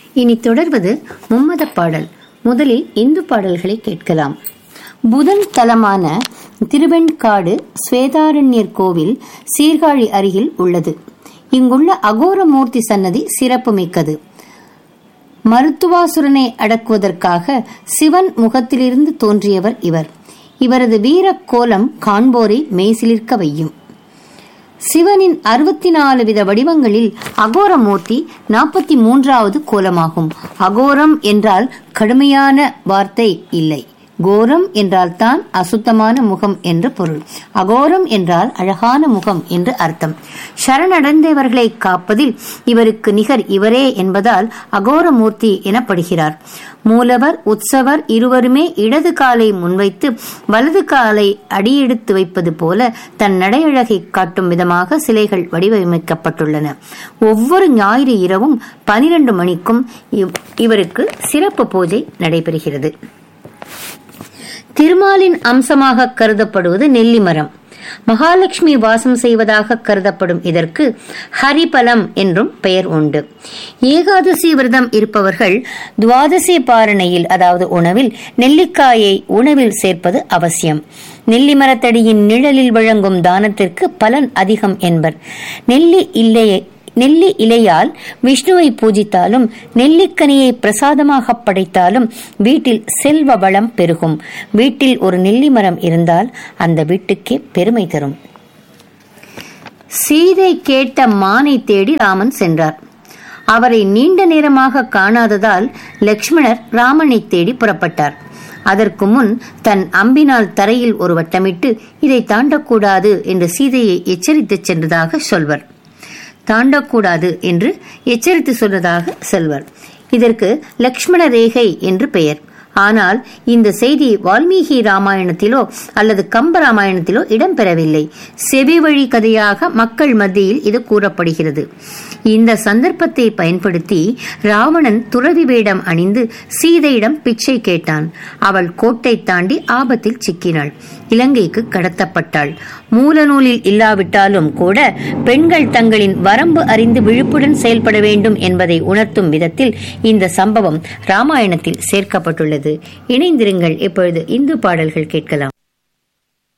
இனி தொடர்வது மும்மத பாடல் முதலில் இந்து பாடல்களை கேட்கலாம் புதன் தலமான திருவெண்காடு ஸ்வேதாரண்யர் கோவில் சீர்காழி அருகில் உள்ளது இங்குள்ள அகோரமூர்த்தி சன்னதி சிறப்புமிக்கது மருத்துவாசுரனை அடக்குவதற்காக சிவன் முகத்திலிருந்து தோன்றியவர் இவர் இவரது வீரக் கோலம் காண்போரை மெய்சிலிர்க்க வையும் சிவனின் அறுபத்தி நாலு வித வடிவங்களில் அகோரமூர்த்தி நாற்பத்தி மூன்றாவது கோலமாகும் அகோரம் என்றால் கடுமையான வார்த்தை இல்லை கோரம் என்றால் தான் அசுத்தமான முகம் என்று பொருள் அகோரம் என்றால் அழகான முகம் என்று அர்த்தம் சரணடைந்தவர்களை காப்பதில் இவருக்கு நிகர் இவரே என்பதால் அகோரமூர்த்தி எனப்படுகிறார் மூலவர் உற்சவர் இருவருமே இடது காலை முன்வைத்து வலது காலை அடியெடுத்து வைப்பது போல தன் நடையழகை காட்டும் விதமாக சிலைகள் வடிவமைக்கப்பட்டுள்ளன ஒவ்வொரு ஞாயிறு இரவும் பனிரெண்டு மணிக்கும் இவருக்கு சிறப்பு பூஜை நடைபெறுகிறது திருமாலின் அம்சமாக கருதப்படுவது நெல்லி மரம் மகாலட்சுமி வாசம் செய்வதாக கருதப்படும் இதற்கு ஹரிபலம் என்றும் பெயர் உண்டு ஏகாதசி விரதம் இருப்பவர்கள் துவாதசி பாரணையில் அதாவது உணவில் நெல்லிக்காயை உணவில் சேர்ப்பது அவசியம் நெல்லி மரத்தடியின் நிழலில் வழங்கும் தானத்திற்கு பலன் அதிகம் என்பர் நெல்லி இல்லையே நெல்லி இலையால் விஷ்ணுவை பூஜித்தாலும் நெல்லிக்கனியை பிரசாதமாக படைத்தாலும் வீட்டில் செல்வ வளம் பெருகும் வீட்டில் ஒரு நெல்லி மரம் இருந்தால் அந்த வீட்டுக்கே பெருமை தரும் சீதை கேட்ட மானை தேடி ராமன் சென்றார் அவரை நீண்ட நேரமாக காணாததால் லக்ஷ்மணர் ராமனை தேடி புறப்பட்டார் அதற்கு முன் தன் அம்பினால் தரையில் ஒரு வட்டமிட்டு இதை தாண்டக்கூடாது என்று சீதையை எச்சரித்துச் சென்றதாக சொல்வர் தாண்டக்கூடாது என்று எச்சரித்து சொன்னதாக செல்வர் இதற்கு லக்ஷ்மண ரேகை என்று பெயர் ஆனால் இந்த செய்தி வால்மீகி ராமாயணத்திலோ அல்லது கம்ப ராமாயணத்திலோ இடம்பெறவில்லை செவி வழி கதையாக மக்கள் மத்தியில் இது கூறப்படுகிறது இந்த சந்தர்ப்பத்தை பயன்படுத்தி ராவணன் துறவி வேடம் அணிந்து சீதையிடம் பிச்சை கேட்டான் அவள் கோட்டை தாண்டி ஆபத்தில் சிக்கினாள் இலங்கைக்கு கடத்தப்பட்டாள் மூல நூலில் இல்லாவிட்டாலும் கூட பெண்கள் தங்களின் வரம்பு அறிந்து விழிப்புடன் செயல்பட வேண்டும் என்பதை உணர்த்தும் விதத்தில் இந்த சம்பவம் ராமாயணத்தில் சேர்க்கப்பட்டுள்ளது இணைந்திருங்கள் இப்பொழுது இந்து பாடல்கள் கேட்கலாம்